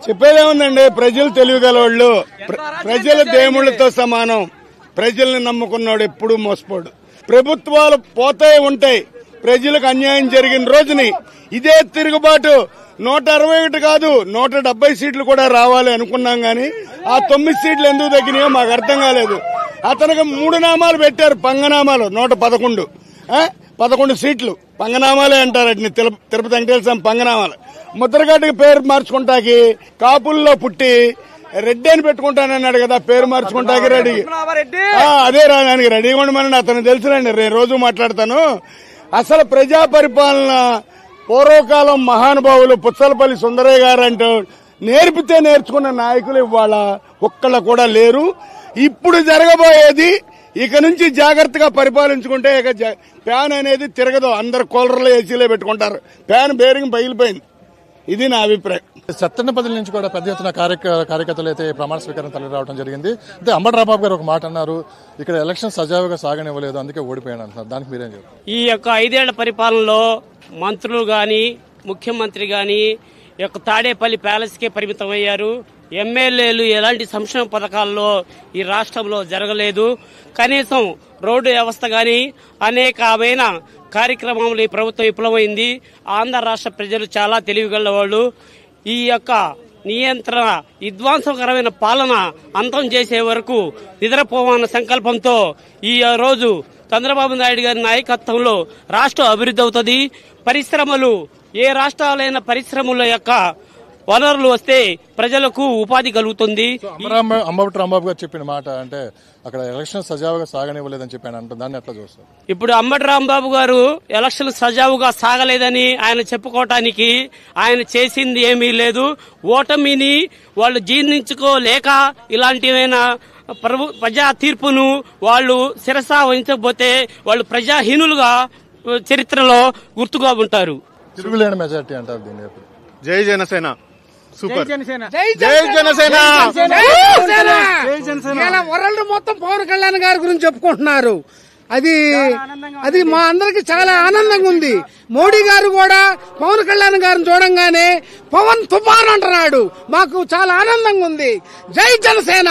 చెప్పేదేముందండి ప్రజలు తెలివిగలవాళ్ళు ప్ర- ప్రజలు దేవుళ్ళతో సమానం ప్రజల్ని నమ్ముకున్నాడు ఎప్పుడు మోసపోడు ప్రభుత్వాలు పోతే ఉంటాయి ప్రజలకు అన్యాయం జరిగిన రోజుని ఇదే తిరుగుబాటు నూట అరవై ఒకటి కాదు నూట డెబ్బై సీట్లు కూడా రావాలి అనుకున్నాం గాని ఆ తొమ్మిది సీట్లు ఎందుకు తగ్గినాయో మాకు అర్థం కాలేదు అతనికి మూడు నామాలు పెట్టారు పంగనామాలు నూట పదకొండు ఆ? పదకొండు సీట్లు పంగనామాలే అంటారు వాటిని తిరుప- తిరుపతి వెంకటేశ్వర స్వామి పంగనామాలు ముద్రగడ్డకి పేరు మార్చుకుంటాకి కాపుల్లో పుట్టి రెడ్డి అని పెట్టుకుంటానన్నాడు కదా పేరు మార్చుకుంటాకి రెడీ ఆ, అదే రాడానికి రెడీగా ఉండమని అతను తెలుసులండి నేను రోజు మాట్లాడతాను అసలు ప్రజా పరిపాలన పూర్వకాలం మహానుభావులు పుచ్చలపల్లి సుందరయ్య గారు అంటూ నేర్పితే నేర్చుకున్న నాయకులు ఇవాళ ఒక్కళ్ళ కూడా లేరు ఇప్పుడు జరగబోయేది ఇక నుంచి జాగ్రత్తగా పరిపాలించుకుంటే ఇక జ- ఫ్యాన్ అనేది తిరగదు అందరు కూలర్లు ఏసీలో పెట్టుకుంటారు ఫ్యాన్ బేరింగ్ పగిలిపోయింది ఇది నా అభిప్రాయం సత్తెనపల్లి నుంచి కూడా పెద్ద ఎత్తున కార్యక కార్యకర్తలు అయితే ప్రమాణ స్వీకారం తరలి రావడం జరిగింది అయితే అంబటి రాంబాబు గారు ఒక మాట అన్నారు ఇక్కడ ఎలక్షన్ సజావుగా సాగనివ్వలేదు అందుకే ఓడిపోయాను అంటున్నారు దానికి మీరేం చెప్పారు ఈ యొక్క ఐదేళ్ల పరిపాలనలో మంత్రులు గాని ముఖ్యమంత్రి గాని ఈ యొక్క తాడేపల్లి ప్యాలెస్కే పరిమితమయ్యారు ఎమ్మెల్యేలు ఎలాంటి సంక్షేమ పథకాల్లో ఈ రాష్ట్రంలో జరగలేదు కనీసం రోడ్డు వ్యవస్థ గాని అనేకమైన కార్యక్రమంలో ఈ ప్రభుత్వం విఫలమైంది ఆంధ్ర రాష్ట్ర ప్రజలు చాలా తెలివిగల వాళ్ళు ఈ యొక్క నియంత్రణ విధ్వంసకరమైన పాలన అంతం చేసే వరకు నిద్రపోవన్న సంకల్పంతో ఈ రోజు చంద్రబాబు నాయుడు గారి నాయకత్వంలో రాష్ట్రం అభివృద్ధి అవుతుంది పరిశ్రమలు ఏ రాష్ట్రాలైన పరిశ్రమల యొక్క వనరులు వస్తే ప్రజలకు ఉపాధి కలుగుతుంది అంబరాంబ అంబటి రాంబాబు గారు చెప్పిన మాట అంటే అక్కడ ఎలక్షన్ సజావుగా సాగనివ్వలేదని చెప్పాను అంటారు దాన్ని ఎట్లా చూస్తారు ఇప్పుడు అంబటి రాంబాబు గారు ఎలక్షన్ సజావుగా సాగలేదని ఆయన చెప్పుకోవటానికి ఆయన చేసింది ఏమీ లేదు ఓటమిని వాళ్ళు జీర్ణించుకోలేక ఇలాంటివైన ప్రభు ప్రజా తీర్పును వాళ్ళు శిరస వహించకపోతే వాళ్ళు ప్రజాహీనులుగా చరిత్రలో గుర్తుగా ఉంటారు తిరుగులేని మెజార్టీ అంటారు దీన్ని ఎప్పుడు జై జనసేన సూపర్ జై జై జనసేన ఇలా వరల్డ్ మొత్తం పవన్ కళ్యాణ్ గారి గురించి చెప్పుకుంటున్నారు అది అది మా అందరికి చాలా ఆనందంగా ఉంది మోడీ గారు కూడా పవన్ కళ్యాణ్ గారిని చూడంగానే పవన్ తుఫాన్ అంటున్నాడు మాకు చాలా ఆనందంగా ఉంది జై జనసేన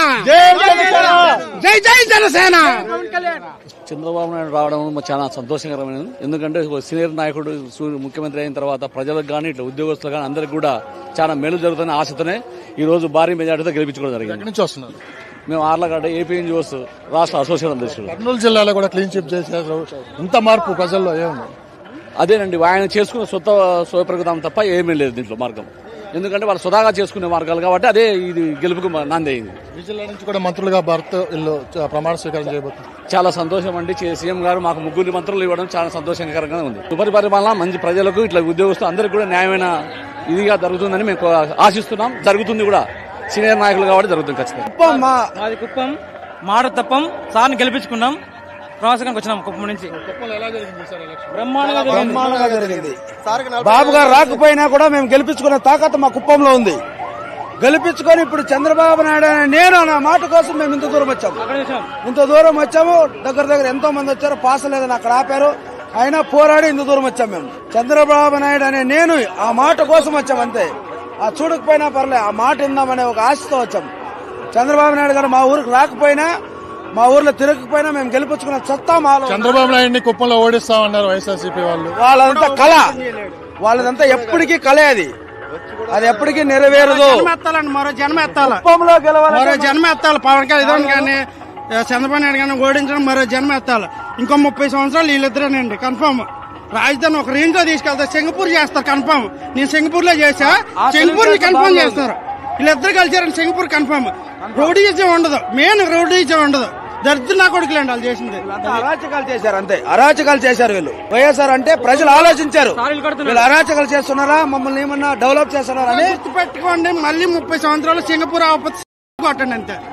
జై జై జనసేన చంద్రబాబు నాయుడు రావడం మాకు చాలా సంతోషకరమైనది ఎందుకంటే ఒక సీనియర్ నాయకుడు సూ- ముఖ్యమంత్రి అయిన తర్వాత ప్రజలకు కానీ ఇట్లా ఉద్యోగస్తులు కానీ అందరికి కూడా చాలా మేలు జరుగుతున్న ఆశతోనే ఈ రోజు భారీ మెజార్టీతో గెలిపించుకోవడం జరిగింది ఎక్కడి నుంచి వస్తున్నారు మేము ఆర్లగడ్డ ఏపీ ఎన్జిఓస్ రాష్ట్ర అసోసియేషన్ అధ్యక్షుడు కర్నూలు జిల్లాలో కూడా క్లీన్ చిప్ చేశారు ఇంత మార్పు ప్రజల్లో ఏముంది అదేనండి ఆయన చేసుకున్న సొంత స్వయప్రగతం తప్ప ఏమీ లేదు దీంట్లో మార్గం ఎందుకంటే వాళ్ళు సుధాగా చేసుకునే మార్గాలు కాబట్టి అదే ఇది గెలుపుకు నాంది అయింది ఈ జిల్లా నుంచి కూడా మంత్రులుగా భర్త ఇల్లు చ- ప్రమాణ స్వీకారం చేయబోతున్నారు చాలా సంతోషం అండి చే- సీఎం గారు మాకు ముగ్గురు మంత్రులు ఇవ్వడం చాలా సంతోషకరంగా ఉంది ఉపరి పరిపాలన మంచి ప్రజలకు ఇట్లా ఉద్యోగస్తులు అందరికీ కూడా న్యాయమైన ఇదిగా జరుగుతుందని మేము ఆశిస్తున్నాం జరుగుతుంది కూడా సీనియర్ నాయకులు కాబట్టి జరుగుతుంది ఖచ్చితంగా మాది కుప్పం మాట తప్పం సార్ని గెలిపించుకున్నాం ప్రవాసకానికి వచ్చినాం కుప్పం నుంచి బ్రహ్మాండంగా జరిగింది. బాబు గారు రాకపోయినా కూడా మేము గెలిపించుకునే తాకత్ మా కుప్పంలో ఉంది గెలిపించుకొని ఇప్పుడు చంద్రబాబు నాయుడు అనే నేను అనే మాట కోసం మేము ఇంత దూరం వచ్చాము అక్కడ చూసాం. ఇంత దూరం వచ్చాము దగ్గర దగ్గర ఎంతో మంది వచ్చారు పాస్ లేదని అక్కడ ఆపారు అయినా పోరాడి ఇంత దూరం వచ్చాం మేము చంద్రబాబు నాయుడు అనే నేను ఆ మాట కోసం వచ్చాం అంతే ఆ చూడకపోయినా పర్లే ఆ మాట ఇందామనే ఒక ఆశతో వచ్చాం చంద్రబాబు నాయుడు గారు మా ఊరికి రాకపోయినా మా ఊర్లో తిరగకపోయినా మేము గెలిపించుకున్న సత్తా మాలో ఉంది. చంద్రబాబు నాయుడిని కుప్పంలో ఓడిస్తామన్నారు వైఎస్ఆర్సీపీ వాళ్ళు వాళ్ళదంతా కళ వాళ్ళదంతా ఎప్పటికీ కళే అది అది ఎప్పటికీ నెరవేరదు జన్మ ఎత్తాలండి మరో జన్మ ఎత్తాల కుప్పంలో గెలవాలి మరో జన్మ ఎత్తాలి పవన్ కళ్యాణ్ కానీ చంద్రబాబు నాయుడు కానీ ఓడించడం మరో జన్మ ఎత్తాలి ఇంకో ముప్పై సంవత్సరాలు వీళ్ళిద్దరేనండి కన్ఫర్మ్ రాజధాని ఒక రేంజ్ లో తీసుకెళ్తారు సింగపూర్ చేస్తారు కన్ఫర్మ్ నేను సింగపూర్ లో చేసా సింగపూర్ కన్ఫర్మ్ చేస్తారు వీళ్ళిద్దరు కలిసారని సింగపూర్ కన్ఫర్మ్ రౌడీజం ఉండదు మెయిన్ రౌడీజం ఉండదు దరిద్ర నా కొడుకులేండి వాళ్ళు చేసింది అంతా అరాచకాలు చేశారు అంతే అరాచకాలు చేశారు వీళ్ళు వైఎస్ఆర్ అంటే ప్రజలు ఆలోచించారు వీళ్ళు అరాచకాలు చేస్తున్నారా మమ్మల్ని ఏమన్నా డెవలప్ చేస్తున్నారా అని గుర్తుపెట్టుకోండి మళ్ళీ ముప్పై సంవత్సరాలు సింగపూర్ ఆపత్తి కొట్టండి అంతే